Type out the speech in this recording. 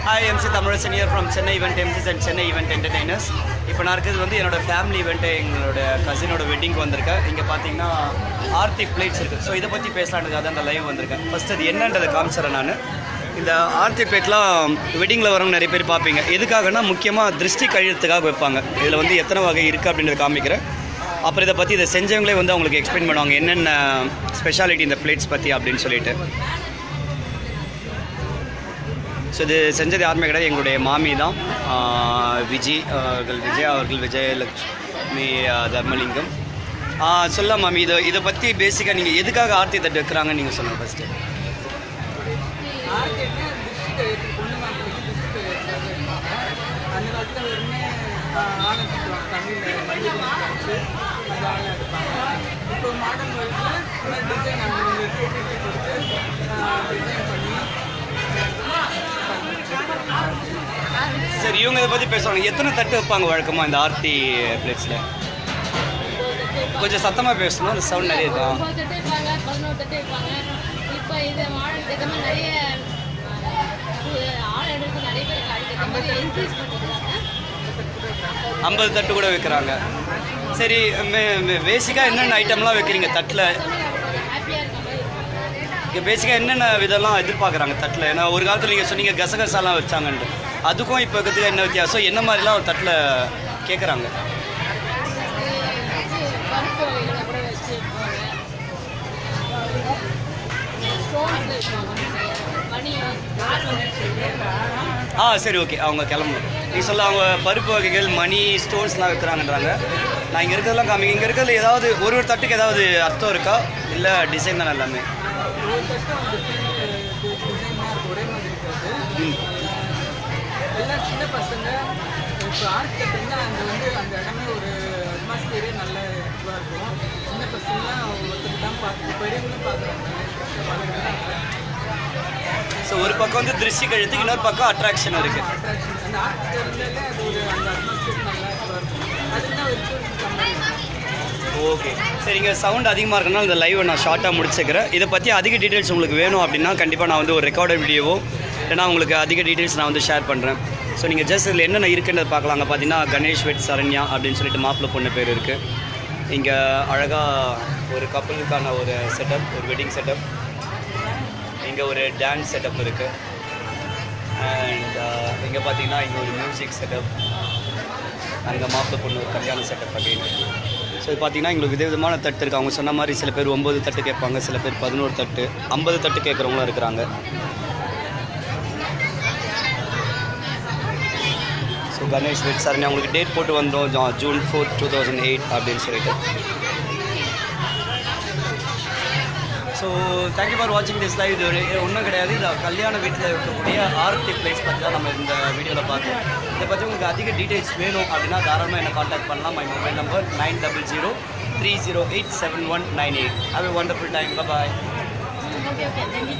Hi MC Tamilarasan here from Chennai event MCs and Chennai event entertainers இப்போ நான் இருக்கிறது வந்து என்னோட ஃபேமிலி ஈவெண்ட்டு எங்களோட கசினோட வெட்டிங்க்கு வந்திருக்கேன் இங்கே பார்த்தீங்கன்னா ஆர்த்தி பிளேட்ஸ் இருக்குது ஸோ இதை பற்றி பேசலான்றதுக்காக தான் அந்த லைவ் வந்திருக்கேன் ஃபஸ்ட் அது என்னன்றதை காமிச்சிடறேன் நான் இந்த ஆர்த்தி பிளேட்லாம் வெட்டிங்கில் வரவங்க நிறைய பேர் பார்ப்பீங்க எதுக்காகனா முக்கியமாக திருஷ்டி கழியத்துக்காக வைப்பாங்க இதில் வந்து எத்தனை வகை இருக்குது அப்படின்றத காமிக்கிறேன் அப்புறம் இதை பற்றி இதை செஞ்சவங்களே வந்து அவங்களுக்கு எக்ஸ்பிளைன் பண்ணுவாங்க என்னென்ன ஸ்பெஷாலிட்டி இந்த பிளேட்ஸ் பற்றி அப்படின்னு சொல்லிட்டு ஸோ இது செஞ்சது யாருமே கிடையாது எங்களுடைய மாமி தான் ஆஹ் விஜய் அவர்கள் விஜய் அவர்கள் விஜயலக்ஷ்மி ஆஹ் தர்மலிங்கம் ஆஹ் சொல்ல மாமி இதை இதை பற்றி பேசிக்காக நீங்கள் எதுக்காக ஆர்த்தி தட்டு வைக்கிறாங்கன்னு நீங்கள் சொல்லுங்கள் ஃபஸ்ட்டு மார்க்கெட்னா டிஸ்ட்ரிக்ட் பொண்ணு மார்க்கெட்டுக்கு டிஸ்ட்ரிக்ட் இருப்பாங்க அந்த காலத்தில் வெறுமே ஆலம் சுற்றுவாங்க தமிழில் மல்லிகை வச்சு அது ஆலம் எடுப்பாங்க இப்போ மாடர்ன் வேர்ல்டில் டிசைன் அவங்க கொடுத்து டிசைன் பண்ணி சரி இவங்க இதை பற்றி பேசுவாங்க எத்தனை தட்டு வைப்பாங்க வழக்கமாக இந்த ஆர்த்தி பிளேட்ஸில் கொஞ்சம் சத்தமாக பேசணும் அந்த சவுண்ட் நிறைய இருக்கும் ஒம்பது தட்டு வைப்பாங்க பதினோரு தட்டு வைப்பாங்க இப்போ இது மாடல் இந்த மாதிரி நிறைய ஆள் எடுத்து நிறைய பேருக்கு அதுக்கு மாதிரி இன்க்ரீஸ் பண்ணிக்கிறாங்க ஐம்பது தட்டு கூட வைக்கிறாங்க சரி பேசிக்காக என்னென்ன ஐட்டம்லாம் வைக்கிறீங்க தட்டில் ஹாப்பியாக இருக்க மாதிரி இருக்கும். இங்கே பேசிக்காக என்னென்ன விதம்லாம் எதிர்பார்க்குறாங்க தட்டில் ஏன்னா ஒரு காலத்தில் நீங்கள் சொன்னீங்க கசகசாலாம் வச்சாங்கன்ட்டு அதுக்கும் இப்போ இருக்கிறதுக்கு என்ன வித்தியாசம் என்ன மாதிரிலாம் ஒரு தட்டில் கேட்குறாங்க இது பருப்பு வகைகளை கூட வச்சு வைப்பாங்க ஸ்டோன்ஸ் வைப்பாங்க மணி ஆ சரி ஓகே அவங்க கிளம்பணும் நீ சொல்ல அவங்க பருப்பு வகைகள் மணி ஸ்டோன்ஸ்லாம் வைக்கிறாங்கன்றாங்க நான் இங்கே இருக்கிறதெல்லாம் காமிங்க இங்கே இருக்கிறதுல ஏதாவது ஒரு ஒரு தட்டுக்கு ஏதாவது அர்த்தம் இருக்கா இல்லை டிசைன் தான் எல்லாமே ஒரு கட்டம் டிசைன் டிசைனாக இருக்கும் ஒரே மாதிரி இருக்காது ம் எல்லாம் சின்ன பசங்க இப்போ ஆர்கிடெக்ட் வந்து அங்கே வந்து அந்த இடமே ஒரு அட்மாஸ்பியரே நல்ல இதுவாக இருக்கும் சின்ன பசங்களாம் ஒருத்தருக்கு தான் பார்த்து பெரியவங்களும் பார்க்குறாங்க ஸோ ஒரு பக்கம் வந்து திருஷ்டி கழுத்து இன்னொரு பக்கம் அட்ராக்ஷன் இருக்குது அட்ராக்ஷன் அந்த ஆர்கிடெக்ட்லேயே அது ஒரு அந்த அட்மாஸ்பியர் நல்லா இதுவாக இருக்கும் அதுதான் ஒரு கம்பெனி ஓகே சரிங்க சவுண்ட் அதிகமாக இருக்கனால இந்த லைவை நான் ஷார்ட்டாக முடிச்சுக்கிறேன் இதை பற்றி அதிக டீட்டெயில்ஸ் உங்களுக்கு வேணும் அப்படின்னா கண்டிப்பாக நான் வந்து ஒரு ரெக்கார்டட் வீடியோவோ இல்லைனா உங்களுக்கு அதிக டீட்டெயில்ஸ் நான் வந்து ஷேர் பண்ணுறேன் ஸோ நீங்கள் ஜஸ்ட் இதில் என்னென்ன இருக்குன்றது பார்க்கலாம் அங்கே பார்த்தீங்கன்னா கணேஷ் வெட் சரண்யா அப்படின்னு சொல்லிட்டு மாப்பிள்ளை பொண்ணு பேர் இருக்குது இங்கே அழகாக ஒரு கப்பலுக்கான ஒரு செட்டப் ஒரு வெட்டிங் செட்டப் இங்கே ஒரு டான்ஸ் செட்டப் இருக்குது அண்ட் இங்கே பார்த்தீங்கன்னா இங்கே ஒரு மியூசிக் செட்டப் அங்கே மாப்பிள்ளை பொண்ணு ஒரு கல்யாண செட்டப் அப்படின்னு ஸோ இது பார்த்தீங்கன்னா எங்களுக்கு விதவிதமான தட்டு இருக்குது அவங்க சொன்ன மாதிரி சில பேர் ஒம்பது தட்டு கேட்பாங்க சில பேர் பதினோரு தட்டு ஐம்பது தட்டு கேட்குறவங்களும் இருக்கிறாங்க ஸோ கணேஷ் வெட் சார் உங்களுக்கு டேட் போட்டு வந்தோம் ஜா- June fourth two thousand eight அப்படின்னு சொல்லிட்டு ஸோ தேங்க்யூ ஃபார் வாட்சிங் திஸ் லைவ் இது ஒரு ஒன்றும் கிடையாது இது கல்யாண வீட்டில் இருக்கக்கூடிய ஆர்த்தி பிளேஸ் பற்றி தான் நம்ம இந்த வீடியோவில் பார்த்தோம் இதை பற்றி உங்களுக்கு அதிக டீட்டெயில்ஸ் வேணும் அப்படின்னா தாராளமாக என்னை காண்டாக்ட் பண்ணலாம் my mobile number nine double zero three zero eight seven one nine eight have a wonderful time bye okay okay